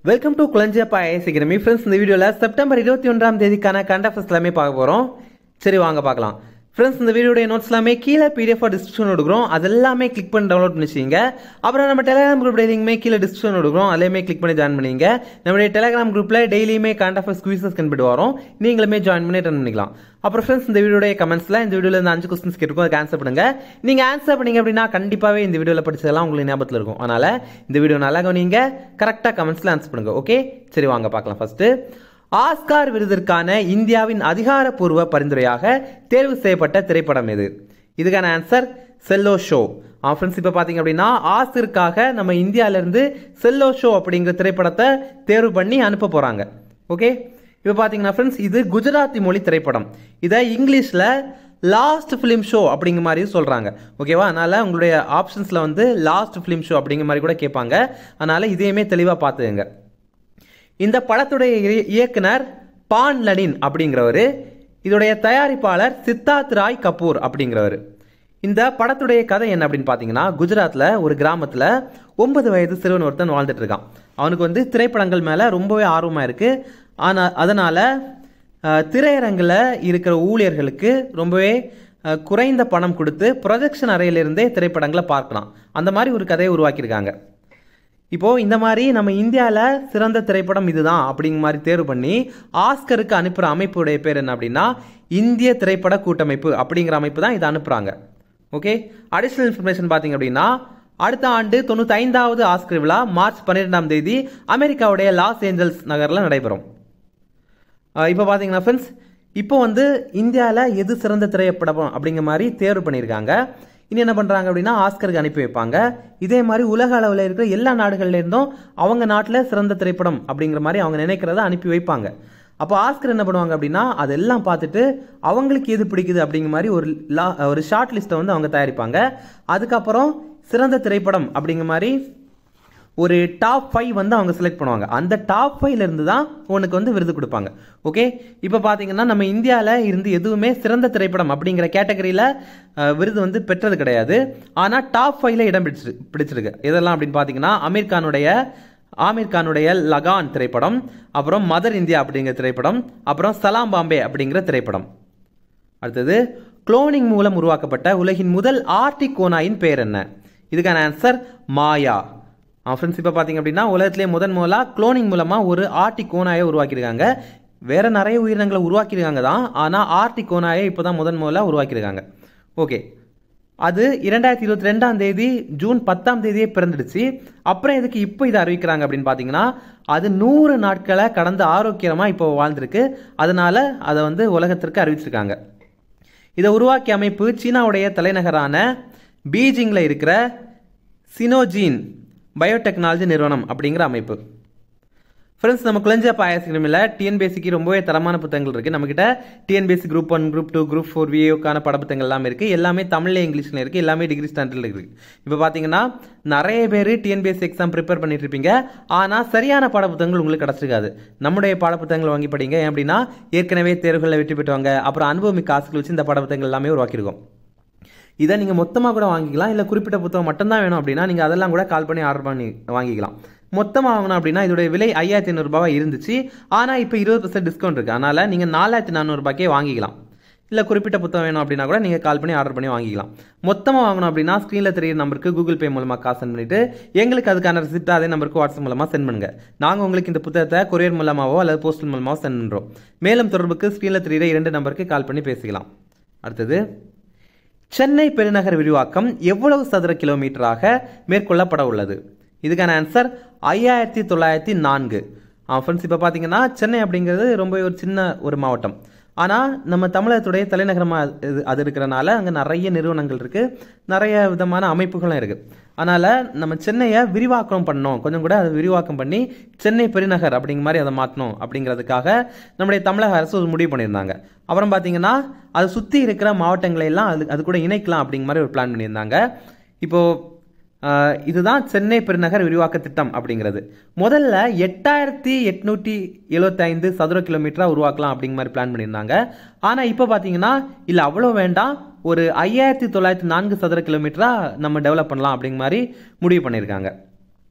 welcome to Kulanjiyappa IAS academy friends இந்த வீடியோவில் September இருபத்தி ஒன்றாம் தேதிக்கான கண்டஃபர்ஸ் எல்லாமே பார்க்க போகிறோம் சரி வாங்க பார்க்கலாம் ஃப்ரெண்ட்ஸ் இந்த வீடியோடைய நோட்ஸ் எல்லாமே கீழே பிடிஎஃப் டிஸ்கிரிப்ஷன் கொடுக்குறோம் அது எல்லாமே கிளிக் பண்ணி டவுன்லோட் பண்ணி வச்சுங்க அப்புறம் நம்ம டெலிகிராம் குரூப் டெய்லியுமே கீழே டிஸ்கிரிப்ஷன் கொடுக்குறோம் அதுலேயுமே கிளிக் பண்ணி ஜாயின் பண்ணிங்க நம்மளுடைய டெலிகிராம் குரூப்பில் டெய்லியுமே கண்டஃபர்ஸ் குவிசஸ் கண்டுபிட்டு வரும் நீங்களுமே ஜாயின் பண்ணி ரன் பண்ணிக்கலாம் அப்புறம் ஃப்ரெண்ட்ஸ் இந்த வீடியோடைய கமெண்ட்ஸில் இந்த வீடியோவில் இந்த அஞ்சு கொஸ்டின்ஸ் கேட்டுருக்கோம் அதுக்கு ஆன்சர் பண்ணுங்க நீங்கள் ஆன்சர் பண்ணீங்க அப்படின்னா கண்டிப்பாகவே இந்த வீடியோவில் படிச்சதெல்லாம் உங்களுக்கு ஞாபகத்தில் இருக்கும் அதனால் இந்த வீடியோ நல்லா கவனிங்க கரெக்டாக கமெண்ட்ஸில் ஆன்சர் பண்ணுங்க ஓகே சரி வாங்க பார்க்கலாம் ஃபர்ஸ்ட்டு ஆஸ்கார் விருதிற்கான இந்தியாவின் அதிகாரப்பூர்வ பரிந்துரையாக தேர்வு செய்யப்பட்ட திரைப்படம் எது இதுக்கான ஆன்சர் செல்லோ ஷோ ஃப்ரெண்ட்ஸ் இப்போ பார்த்தீங்க அப்படின்னா ஆஸ்கருக்காக நம்ம இந்தியாவிலேருந்து செல்லோ ஷோ அப்படிங்கிற திரைப்படத்தை தேர்வு பண்ணி அனுப்ப போகிறாங்க ஓகே இப்போ பார்த்தீங்கன்னா ஃப்ரெண்ட்ஸ் இது குஜராத்தி மொழி திரைப்படம் இதை இங்கிலீஷில் லாஸ்ட் ஃபிலிம் ஷோ அப்படிங்கிற மாதிரி சொல்கிறாங்க ஓகேவா அதனால் உங்களுடைய ஆப்ஷன்ஸில் வந்து லாஸ்ட் ஃபிலிம் ஷோ அப்படிங்கிற மாதிரி கூட கேட்பாங்க அதனால் இதையுமே தெளிவாக பார்த்துங்க இந்த படத்துடைய இய- இயக்குனர் பான் லடின் அப்படிங்கிறவர் இதோடைய தயாரிப்பாளர் சித்தார்த் ராய் கபூர் அப்படிங்கிறவர் இந்த படத்துடைய கதை என்ன அப்படின்னு பார்த்தீங்கன்னா குஜராத்தில் ஒரு கிராமத்தில் ஒன்பது வயது சிறுவன் ஒருத்தன் வாழ்ந்துட்டு இருக்கான் அவனுக்கு வந்து திரைப்படங்கள் மேலே ரொம்பவே ஆர்வமாக இருக்கு ஆனால் அதனால் திரையரங்கில் இருக்கிற ஊழியர்களுக்கு ரொம்பவே அஹ், குறைந்த பணம் கொடுத்து ப்ரொஜெக்ஷன் அறையிலிருந்தே திரைப்படங்களை பார்க்கலாம் அந்த மாதிரி ஒரு கதையை உருவாக்கியிருக்காங்க இப்போ இந்த மாதிரி நம்ம இந்தியாவில் சிறந்த திரைப்படம் இதுதான் அப்படிங்கிற மாதிரி தேர்வு பண்ணி ஆஸ்கருக்கு அனுப்புகிற அமைப்புடைய பேர் என்ன அப்படின்னா இந்திய திரைப்பட கூட்டமைப்பு அப்படிங்கிற அமைப்பு தான் இதை அனுப்புகிறாங்க ஓகே அடிஷ்னல் இன்ஃபர்மேஷன் பார்த்தீங்க அப்படின்னா அடுத்த ஆண்டு தொண்ணூற்றி ஐந்தாவது ஆஸ்கர் விழா மார்ச் பன்னிரெண்டாம் தேதி அமெரிக்காவுடைய லாஸ் ஏஞ்சல்ஸ் நகரில் நடைபெறும் இப்போ பார்த்தீங்கன்னா ஃப்ரெண்ட்ஸ் இப்போ வந்து இந்தியாவில் எது சிறந்த திரைப்படம் அப்படிங்கிற மாதிரி தேர்வு பண்ணியிருக்காங்க இனி என்ன பண்ணுறாங்க அப்படின்னா ஆஸ்கருக்கு அனுப்பி வைப்பாங்க இதே மாதிரி உலக அளவில் இருக்கிற எல்லா நாடுகள்ல இருந்தும் அவங்க நாட்டில் சிறந்த திரைப்படம் அப்படிங்கிற மாதிரி அவங்க நினைக்கிறத அனுப்பி வைப்பாங்க அப்போ ஆஸ்கர் என்ன பண்ணுவாங்க அப்படின்னா அதெல்லாம் பார்த்துட்டு அவங்களுக்கு எது பிடிக்குது அப்படிங்கிற மாதிரி ஒரு லா ஒரு ஷார்ட் லிஸ்ட்டை வந்து அவங்க தயாரிப்பாங்க அதுக்கப்புறம் சிறந்த திரைப்படம் அப்படிங்கிற மாதிரி ஒரு டாப் ஃபைவ் வந்து அவங்க செலக்ட் பண்ணுவாங்க அந்த டாப் ஃபைவ்ல இருந்து தான் உனக்கு வந்து விருது கொடுப்பாங்க ஓகே இப்போ பார்த்தீங்கன்னா நம்ம இந்தியாவில் இருந்து எதுவுமே சிறந்த திரைப்படம் அப்படிங்கிற கேட்டகரியில் விருது வந்து பெற்றது கிடையாது ஆனால் டாப் ஃபைவ்ல இடம் பிடிச்சிரு பிடிச்சிருக்கு இதெல்லாம் அப்படின்னு பார்த்தீங்கன்னா அமீர் கானுடைய ஆமீர் கானுடைய லகான் திரைப்படம் அப்புறம் மதர் இந்தியா அப்படிங்கிற திரைப்படம் அப்புறம் சலாம் பாம்பே அப்படிங்கிற திரைப்படம் அடுத்தது குளோனிங் மூலம் உருவாக்கப்பட்ட உலகின் முதல் ஆர்டிக் ஓநாயின் பெயர் என்ன இதுக்கான ஆன்சர் மாயா ஃப்ரெண்ட்ஸ் இப்போ பார்த்தீங்க அப்படின்னா உலகத்திலே முதன் முதலாக குளோனிங் மூலமாக ஒரு ஆர்டிக் ஓநாயை உருவாக்கியிருக்காங்க வேற நிறைய உயிரினங்களை உருவாக்கியிருக்காங்க தான் ஆனால் ஆர்டிக் ஓநாயை இப்போ தான் முதன் முதலாக உருவாக்கியிருக்காங்க ஓகே அது இரண்டாயிரத்தி இருபத்தி ரெண்டாம் தேதி ஜூன் பத்தாம் தேதியே பிறந்துடுச்சு அப்புறம் எதுக்கு இப்போ இதை அறிவிக்கிறாங்க அப்படின்னு பார்த்தீங்கன்னா அது நூறு நாட்களை கடந்து ஆரோக்கியமாக இப்போ வாழ்ந்திருக்கு அதனால அதை வந்து உலகத்திற்கு அறிவிச்சிருக்காங்க இதை உருவாக்கிய அமைப்பு சீனாவுடைய தலைநகரான பீஜிங்கில் இருக்கிற சினோஜீன் பயோடெக்னாலஜி நிறுவனம் அப்படிங்கிற அமைப்பு ஃப்ரெண்ட்ஸ் நம்ம குழஞ்ச பாயசிக்கிறமில்ல டிஎன்பிஎஸ்சிக்கு ரொம்பவே தரமான புத்தகங்கள் இருக்குது நம்மக்கிட்ட TNPSC group one group two group four விஏக்கான படப்புத்தகங்கள் எல்லாமே இருக்குது எல்லாமே தமிழ்ல இங்கிலீஷில் இருக்குது எல்லாமே டிகிரி ஸ்டாண்டர்டில் இருக்குது இப்போ பார்த்தீங்கன்னா நிறைய பேர் டிஎன்பிஎஸ்சி எக்ஸாம் ப்ரிப்பேர் பண்ணிட்டு இருப்பீங்க ஆனால் சரியான பாடப்புத்தகங்கள் உங்களுக்கு கிடச்சிருக்காது நம்முடைய பாடப்புத்தகங்கள் வாங்கி படிங்க ஏன் அப்படின்னா ஏற்கனவே தேர்வுகளில் வெற்றி பெற்றவங்க அப்புறம் அனுபவமிக்க ஆசிரியர் வச்சு இந்த பாடப்புத்தகங்கள் எல்லாமே உருவாக்கியிருக்கோம் இதை நீங்கள் மொத்தமாக கூட வாங்கிக்கலாம் இல்லை குறிப்பிட்ட புத்தகம் மட்டும்தான் வேணும் அப்படின்னா நீங்கள் அதெல்லாம் கூட கால் பண்ணி ஆர்டர் பண்ணி வாங்கிக்கலாம் மொத்தமாக வாங்கணும் அப்படின்னா இதோடைய விலை ஐயாயிரத்தி ஐநூறுரூபாவா இருந்துச்சு ஆனால் இப்போ இருபது பர்சன்ட் டிஸ்கவுண்ட் இருக்குது அதனால் நீங்கள் நாலாயிரத்தி நானூறுபாக்கே வாங்கிக்கலாம் இல்லை குறிப்பிட்ட புத்தகம் வேணும் அப்படின்னா கூட நீங்கள் கால் பண்ணி ஆர்டர் பண்ணி வாங்கிக்கலாம் மொத்தமாக வாங்கணும் அப்படின்னா ஸ்க்ரீனில் தெரியுற நம்பருக்கு கூகுள் பே மூலமாக காசு சென்ட் பண்ணிட்டு எங்களுக்கு அதுக்கான ரிசிப்ட் அதே நம்பருக்கு வாட்ஸ்அப் மூலமாக சென்ட் பண்ணுங்க நாங்கள் உங்களுக்கு இந்த புத்தகத்தை கொரியர் மூலமாவோ அல்லது போஸ்டல் மூலமாவோ சென்ட் பண்ணுறோம் மேலும் தொடர்புக்கு ஸ்க்ரீனில் தெரியுற இரண்டு நம்பருக்கு கால் பண்ணி பேசிக்கலாம் அடுத்தது சென்னை பெருநகர் விரிவாக்கம் எவ்வளவு சதுர கிலோமீட்டராக மேற்கொள்ளப்பட உள்ளது இதுக்கான ஆன்சர் ஐயாயிரத்தி தொள்ளாயிரத்தி நான்கு ஃப்ரெண்ட்ஸ் இப்போ பார்த்தீங்கன்னா சென்னை அப்படிங்கிறது ரொம்ப ஒரு சின்ன ஒரு மாவட்டம் ஆனால் நம்ம தமிழகத்துடைய தலைநகரமாக இது அது இருக்கிறனால அங்கே நிறைய நிறுவனங்கள் இருக்குது நிறைய விதமான அமைப்புகளும் இருக்குது அதனால் நம்ம சென்னையை விரிவாக்கம் பண்ணோம் கொஞ்சம் கூட அதை விரிவாக்கம் பண்ணி சென்னை பெருநகர் அப்படிங்கிற மாதிரி அதை மாற்றணும் அப்படிங்கிறதுக்காக நம்முடைய தமிழக அரசு ஒரு முடிவு பண்ணியிருந்தாங்க அப்புறம் பார்த்தீங்கன்னா அதை சுற்றி இருக்கிற மாவட்டங்களை எல்லாம் அது அது கூட இணைக்கலாம் அப்படிங்கிற மாதிரி ஒரு பிளான் பண்ணியிருந்தாங்க இப்போது ஆஹ் இதுதான் சென்னை பெருநகர் விரிவாக்க திட்டம் அப்படிங்கிறது முதல்ல எட்டாயிரத்தி எட்நூற்றி எழுபத்தைந்து சதுர கிலோமீட்டராக உருவாக்கலாம் அப்படிங்கிற மாதிரி பிளான் பண்ணியிருந்தாங்க ஆனால் இப்போ பார்த்தீங்கன்னா இல்லை அவ்வளோ வேண்டாம் ஒரு ஐயாயிரத்தி தொள்ளாயிரத்தி நான்கு சதுர கிலோமீட்டராக நம்ம டெவலப் பண்ணலாம் அப்படிங்கிற மாதிரி முடிவு பண்ணியிருக்காங்க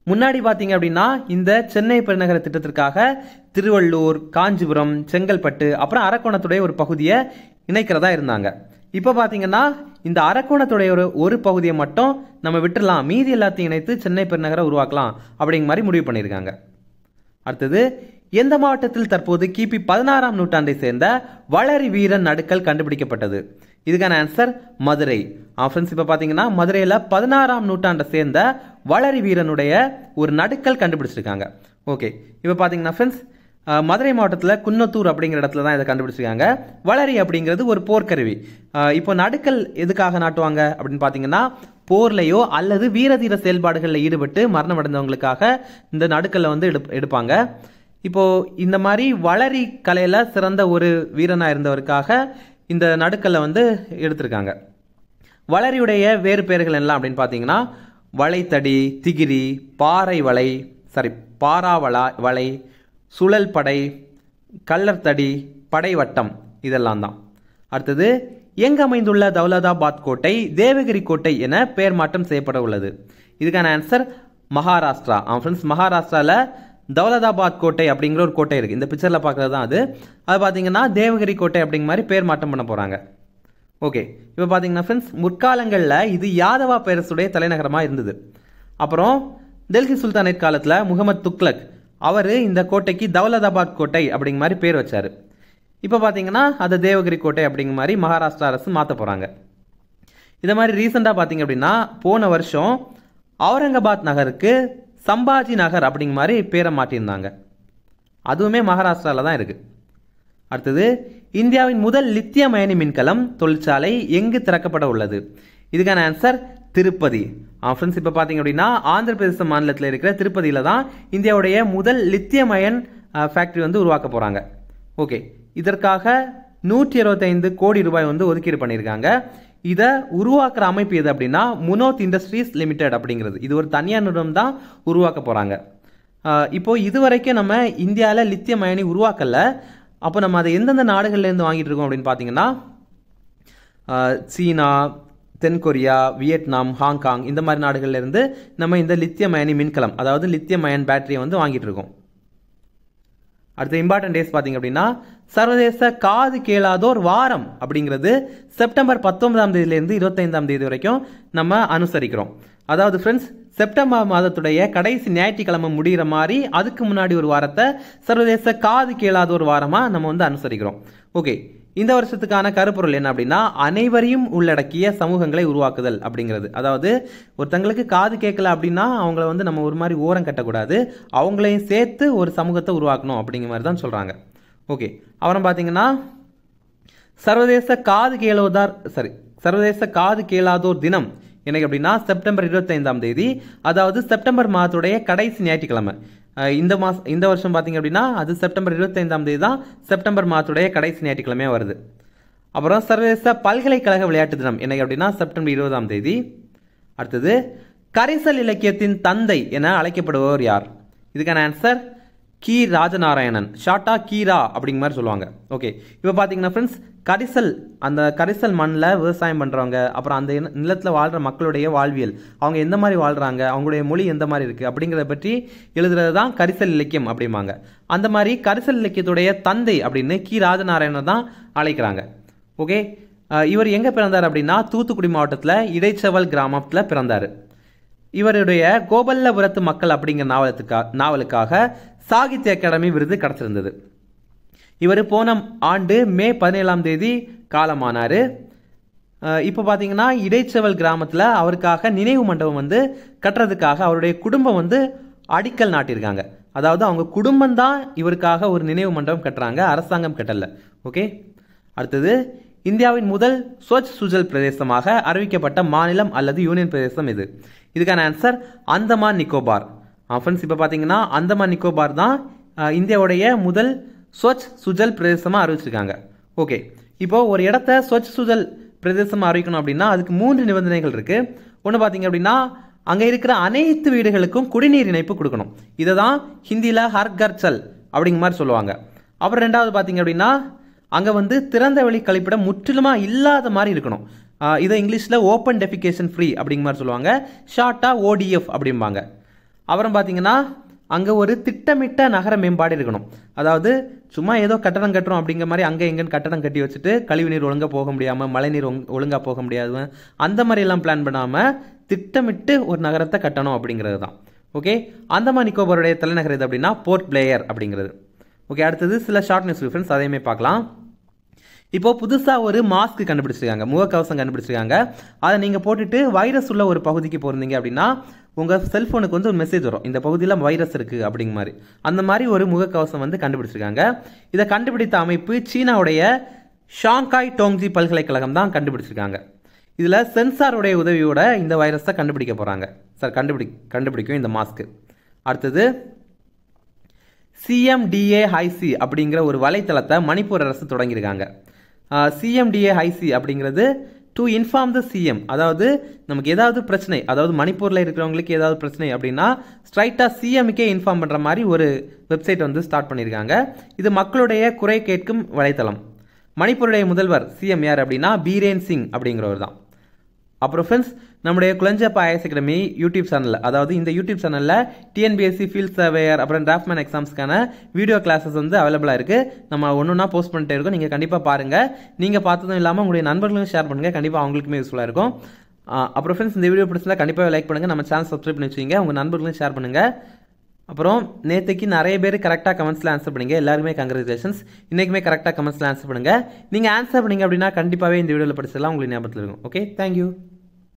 முன்னாடி பார்த்தீங்க அப்படின்னா இந்த சென்னை பெருநகர திட்டத்திற்காக திருவள்ளூர் காஞ்சிபுரம் செங்கல்பட்டு அப்புறம் அரக்கோணத்துடைய ஒரு பகுதியை இணைக்கிறதா இருந்தாங்க இப்போ பார்த்தீங்கன்னா இந்த அரக்கோணத்துடைய ஒரு ஒரு பகுதியை மட்டும் நம்ம விட்டுறலாம் மீதி எல்லாத்தையும் இணைத்து சென்னை பெருநகரை உருவாக்கலாம் அப்படிங்கிற மாதிரி முடிவு பண்ணியிருக்காங்க அடுத்தது எந்த மாவட்டத்தில் தற்போது கிபி பதினாறாம் நூற்றாண்டை சேர்ந்த வளரி வீரன் நடுக்கல் கண்டுபிடிக்கப்பட்டது இதுக்கான ஆன்சர் மதுரை ஃப்ரெண்ட்ஸ் இப்போ பார்த்தீங்கன்னா மதுரையில் பதினாறாம் நூற்றாண்டை சேர்ந்த வளரி வீரனுடைய ஒரு நடுக்கல் கண்டுபிடிச்சிருக்காங்க ஓகே இப்போ பார்த்தீங்கன்னா ஃப்ரெண்ட்ஸ் மதுரை மாவட்டத்தில் குன்னத்தூர் அப்படிங்கிற இடத்துல தான் இதை கண்டுபிடிச்சிருக்காங்க வளரி அப்படிங்கிறது ஒரு போர்க்கருவி அஹ் இப்போ நடுக்கல் எதுக்காக நாட்டுவாங்க அப்படின்னு பார்த்தீங்கன்னா போர்லையோ அல்லது வீரதீர செயல்பாடுகளில் ஈடுபட்டு மரணம் அடைந்தவங்களுக்காக இந்த நடுக்கல்லை வந்து எடுப் எடுப்பாங்க இப்போ இந்த மாதிரி வளரி கலையில சிறந்த ஒரு வீரனா இருந்தவருக்காக இந்த நடுக்கல்லை வந்து எடுத்திருக்காங்க வளரியுடைய வேறு பெயர்கள் எல்லாம் அப்படின்னு பார்த்தீங்கன்னா வளைத்தடி திகிரி பாறை வலை சாரி பாராவளா வலை சுழல் படை கள்ளர்தடி படைவட்டம் இதெல்லாம் தான் அடுத்தது எங்கு அமைந்துள்ள தௌலதாபாத் கோட்டை தேவகிரி கோட்டை என பெயர் மாற்றம் செய்யப்பட உள்ளது இதுக்கான ஆன்சர் மகாராஷ்டிரா ஃப்ரெண்ட்ஸ் மகாராஷ்டிராவில் தௌலதாபாத் கோட்டை அப்படிங்கிற ஒரு கோட்டை இருக்குது இந்த பிக்சரில் பார்க்குறது தான் அது அது பார்த்தீங்கன்னா தேவகிரி கோட்டை அப்படிங்கிற மாதிரி பேர் மாற்றம் பண்ண போகிறாங்க ஓகே இப்போ பார்த்தீங்கன்னா ஃப்ரெண்ட்ஸ் முற்காலங்களில் இது யாதவா பேரரசுடைய தலைநகரமாக இருந்தது அப்புறம் டெல்லி சுல்தானேட் காலத்தில் முகமது துக்லக் அவர் இந்த கோட்டைக்கு தௌலதாபாத் கோட்டை அப்படிங்கிற மாதிரி பேர் வச்சார் இப்போ பார்த்தீங்கன்னா அது தேவகிரி கோட்டை அப்படிங்கிற மாதிரி மகாராஷ்டிரா அரசு மாற்ற போகிறாங்க இதை மாதிரி ரீசெண்டாக பார்த்தீங்க அப்படின்னா போன வருஷம் அவுரங்காபாத் நகருக்கு சம்பாஜி நகர் அப்படிங்கிற மாதிரி பேரை மாட்டியிருந்தாங்க அதுவுமே மகாராஷ்டிராவில் தான் இருக்குது அடுத்தது இந்தியாவின் முதல் லித்தியம் அயனி மின்கலம் தொழிற்சாலை எங்கு திறக்கப்பட உள்ளது இதுக்கான ஆன்சர் திருப்பதி ஃப்ரெண்ட்ஸ் இப்போ பார்த்தீங்க அப்படின்னா ஆந்திர பிரதேச மாநிலத்தில் இருக்கிற திருப்பதியில் தான் இந்தியாவுடைய முதல் லித்தியம் அயன் ஃபேக்ட்ரி வந்து உருவாக்க போகிறாங்க ஓகே இதற்காக நூற்றி இருபத்தைந்து கோடி ரூபாய் வந்து ஒதுக்கீடு பண்ணியிருக்காங்க இதை உருவாக்குற அமைப்பு எது அப்படின்னா முனோத் இண்டஸ்ட்ரீஸ் லிமிடெட் அப்படிங்கிறது இது ஒரு தனியார் நிறுவனம் தான் உருவாக்க போகிறாங்க இப்போ இதுவரைக்கும் நம்ம இந்தியாவில் லித்தியம் அயனி உருவாக்கல அப்போ நம்ம அதை எந்தெந்த நாடுகள்லேருந்து வாங்கிட்டு இருக்கோம் அப்படின்னு பார்த்தீங்கன்னா ஆஹ் சீனா தென்கொரியா வியட்நாம் ஹாங்காங் இந்த மாதிரி நாடுகள்ல இருந்து நம்ம இந்த லித்தியம் அயனி மின்கலம் அதாவது லித்தியம் அயன் பேட்டரியை வந்து வாங்கிட்டு இருக்கோம் அடுத்த இம்பார்ட்டன்ட் டேஸ் பார்த்தீங்க அப்படின்னா சர்வதேச காது கேளாதோர் வாரம் அப்படிங்கிறது செப்டம்பர் பத்தொன்பதாம் தேதியிலேருந்து இருபத்தைந்தாம் தேதி வரைக்கும் நம்ம அனுசரிக்கிறோம் அதாவது ஃப்ரெண்ட்ஸ் செப்டம்பர் மாதத்துடைய கடைசி ஞாயிற்றுக்கிழமை முடிகிற மாதிரி அதுக்கு முன்னாடி ஒரு வாரத்தை சர்வதேச காது கேளாதோர் வாரமாக நம்ம வந்து அனுசரிக்கிறோம் ஓகே இந்த வருஷத்துக்கான கருப்பொருள் என்ன அப்படின்னா அனைவரையும் உள்ளடக்கிய சமூகங்களை உருவாக்குதல் அப்படிங்கிறது அதாவது ஒருத்தங்களுக்கு காது கேட்கல அப்படின்னா அவங்கள வந்து நம்ம ஒரு மாதிரி ஓரம் கட்டக்கூடாது அவங்களையும் சேர்த்து ஒரு சமூகத்தை உருவாக்கணும் அப்படிங்கிற மாதிரி தான் சொல்கிறாங்க ஓகே அப்புறம் பார்த்தீங்கன்னா சர்வதேச காது கேளோதார் சாரி சர்வதேச காது கேளாதோர் தினம் எனக்கு அப்படின்னா செப்டம்பர் இருபத்தைந்தாம் தேதி அதாவது செப்டம்பர் மாதத்துடைய கடைசி ஞாயிற்றுக்கிழமை அஹ் இந்த மாசம் இந்த வருஷம் பார்த்தீங்க அப்படின்னா அது செப்டம்பர் இருபத்தைந்தாம் தேதி தான் செப்டம்பர் மாதத்துடைய கடைசி ஞாயிற்றுக்கிழமையாக வருது அப்புறம் சர்வதேச பல்கலைக்கழக விளையாட்டு தினம் என்னைக்கு அப்படின்னா செப்டம்பர் இருபதாம் தேதி அடுத்தது கரிசல் இலக்கியத்தின் தந்தை என அழைக்கப்படுபவர் யார் இதுக்கான ஆன்சர் கி ராஜநாராயணன் ஷார்ட்டா கீரா அப்படிங்கிற மாதிரி சொல்லுவாங்க ஓகே இப்போ பார்த்தீங்கன்னா ஃப்ரெண்ட்ஸ் கரிசல் அந்த கரிசல் மண்ணில் விவசாயம் பண்ணுறவங்க அப்புறம் அந்த இன- நிலத்துல வாழ்கிற மக்களுடைய வாழ்வியல் அவங்க எந்த மாதிரி வாழ்கிறாங்க அவங்களுடைய மொழி எந்த மாதிரி இருக்குது அப்படிங்கிறத பற்றி எழுதுறது தான் கரிசல் இலக்கியம் அப்படிம்பாங்க அந்த மாதிரி கரிசல் இலக்கியத்துடைய தந்தை அப்படின்னு கி ராஜநாராயணன் தான் அழைக்கிறாங்க ஓகே அஹ் இவர் எங்கே பிறந்தார் அப்படின்னா தூத்துக்குடி மாவட்டத்தில் இடைச்சவல் கிராமத்தில் பிறந்தார் இவருடைய கோபல்லபுரத்து மக்கள் அப்படிங்கிற நாவலத்துக்கா நாவலுக்காக சாகித்ய அகாடமி விருது கிடைச்சிருந்தது இவர் போன ஆண்டு மே பதினேழாம் தேதி காலமானார் இப்போ பார்த்தீங்கன்னா இடைச்சவல் கிராமத்தில் அவருக்காக நினைவு மண்டபம் வந்து கட்டுறதுக்காக அவருடைய குடும்பம் வந்து அடிக்கல் நாட்டியிருக்காங்க அதாவது அவங்க குடும்பம் தான் இவருக்காக ஒரு நினைவு மண்டபம் கட்டுறாங்க அரசாங்கம் கட்டல ஓகே அடுத்தது இந்தியாவின் முதல் ஸ்வச் சுஜல் பிரதேசமாக அறிவிக்கப்பட்ட மாநிலம் அல்லது யூனியன் பிரதேசம் இது இதுக்கான ஆன்சர் அந்தமான் நிக்கோபார் ஃப்ரெண்ட்ஸ் இப்போ பார்த்தீங்கன்னா அந்தமான் நிக்கோபார் தான் அஹ், இந்தியாவுடைய முதல் ஸ்வச் சுஜல் பிரதேசமாக அறிவிச்சிருக்காங்க ஓகே இப்போ ஒரு இடத்த ஸ்வச் சுஜல் பிரதேசமாக அறிவிக்கணும் அப்படின்னா அதுக்கு மூன்று நிபந்தனைகள் இருக்கு ஒன்று பார்த்தீங்க அப்படின்னா அங்கே இருக்கிற அனைத்து வீடுகளுக்கும் குடிநீர் இணைப்பு கொடுக்கணும் இதை தான் ஹிந்தியில் ஹர் கர் சல் அப்படிங்கிற மாதிரி சொல்லுவாங்க அப்புறம் ரெண்டாவது பார்த்தீங்க அப்படின்னா அங்கே வந்து திறந்த வெளி கழிப்பிடம் முற்றிலுமாக இல்லாத மாதிரி இருக்கணும் ஆஹ் இதை இங்கிலீஷில் ஓப்பன் டெஃபிகேஷன் ஃப்ரீ அப்படிங்கிற மாதிரி சொல்லுவாங்க ஷார்ட்டாக ஓடிஎஃப் அப்படிம்பாங்க அப்புறம் பார்த்தீங்கன்னா அங்கே ஒரு திட்டமிட்ட நகர மேம்பாடு இருக்கணும் அதாவது சும்மா ஏதோ கட்டடம் கட்டுறோம் அப்படிங்கிற மாதிரி அங்கே எங்கேன்னு கட்டடம் கட்டி வச்சுட்டு கழிவுநீர் ஒழுங்காக போக முடியாமல் மழைநீர் ஒழுங்காக போக முடியாது அந்த மாதிரி எல்லாம் பிளான் பண்ணாமல் திட்டமிட்டு ஒரு நகரத்தை கட்டணும் அப்படிங்கிறது தான் ஓகே அந்தமான் நிக்கோபாருடைய தலைநகர் எது அப்படின்னா போர்ட் பிளேயர் அப்படிங்கிறது ஓகே அடுத்தது சில ஷார்ட் நியூஸ் ஃப்ரெண்ட்ஸ் அதையுமே பார்க்கலாம் இப்போ புதுசாக ஒரு மாஸ்க் கண்டுபிடிச்சிருக்காங்க முகக்கவசம் கண்டுபிடிச்சிருக்காங்க அதை நீங்கள் போட்டுட்டு வைரஸ் உள்ள ஒரு பகுதிக்கு போயிருந்தீங்க அப்படின்னா உங்கள் செல்ஃபோனுக்கு வந்து ஒரு மெசேஜ் வரும் இந்த பகுதியில் வைரஸ் இருக்குது அப்படிங்க மாதிரி அந்த மாதிரி ஒரு முகக்கவசம் வந்து கண்டுபிடிச்சிருக்காங்க இதை கண்டுபிடித்த அமைப்பு சீனாவுடைய ஷாங்காய் டோங்ஜி பல்கலைக்கழகம் தான் கண்டுபிடிச்சிருக்காங்க இதில் சென்சாருடைய உதவியோட இந்த வைரஸை கண்டுபிடிக்க போகிறாங்க சார் கண்டுபிடி கண்டுபிடிக்கும் இந்த மாஸ்க்கு அடுத்தது சிஎம்டிஏ ஹைசி அப்படிங்கிற ஒரு வலைத்தளத்தை மணிப்பூர் அரசு தொடங்கியிருக்காங்க சிஎம்டிஏ ஹைசி அப்படிங்கிறது டு இன்ஃபார்ம் த சிஎம் அதாவது நமக்கு ஏதாவது பிரச்சனை அதாவது மணிப்பூரில் இருக்கிறவங்களுக்கு ஏதாவது பிரச்சனை அப்படின்னா ஸ்ட்ரைட்டாக சிஎம்க்கே இன்ஃபார்ம் பண்ணுற மாதிரி ஒரு வெப்சைட் வந்து ஸ்டார்ட் பண்ணியிருக்காங்க இது மக்களுடைய குறை கேட்கும் வலைத்தளம் மணிப்பூருடைய முதல்வர் சிஎம் யார் அப்படின்னா பீரேன் சிங் அப்படிங்கிறவர் தான் அப்புறம் ஃப்ரெண்ட்ஸ் நம்முடைய குளஞ்சப்பா ஐஎஸ் அகாடமி யூடியூப் சேனலில் அதாவது இந்த யூடியூப் சேனலில் டிஎன்பிஎஸ்சி ஃபீல்ட் சர்வேயர் அப்புறம் டிராஃப்ட்மேன் எக்ஸாம்ஸ்க்கான வீடியோ கிளாஸஸ் வந்து அவைலபிளாக இருக்குது நம்ம ஒன்று ஒன்றா போஸ்ட் பண்ணிட்டே இருக்கோம் நீங்கள் கண்டிப்பாக பாருங்கள் நீங்கள் பார்த்ததும் இல்லாமல் உங்களுடைய நண்பர்களும் ஷேர் பண்ணுங்கள் கண்டிப்பாக அவங்களுக்குமே யூஸ்ஃபுல்லாக இருக்கும் அப்புறம் ஃப்ரெண்ட்ஸ் இந்த வீடியோ பிடிச்சிருந்தா கண்டிப்பாக லைக் பண்ணுங்கள் நம்ம சேனல் சப்ஸ்கிரைப் பண்ணி வச்சுங்க உங்கள் நண்பர்களும் ஷேர் பண்ணுங்கள் அப்புறம் நேற்றுக்கு நிறைய பேர் கரெக்டாக கமெண்ட்ஸில் ஆன்சர் பண்ணுங்க எல்லாருமே கங்க்ராச்சுலேஷன்ஸ் இன்றைக்குமே கரெக்டாக கமெண்ட்ஸில் ஆன்சர் பண்ணுங்கள் நீங்கள் ஆன்சர் பண்ணீங்க அப்படின்னா கண்டிப்பாகவே இந்த வீடியோவில் படிச்சதெல்லாம் உங்களுக்கு ஞாபகத்தில் இருக்கும் ஓகே தேங்க்யூ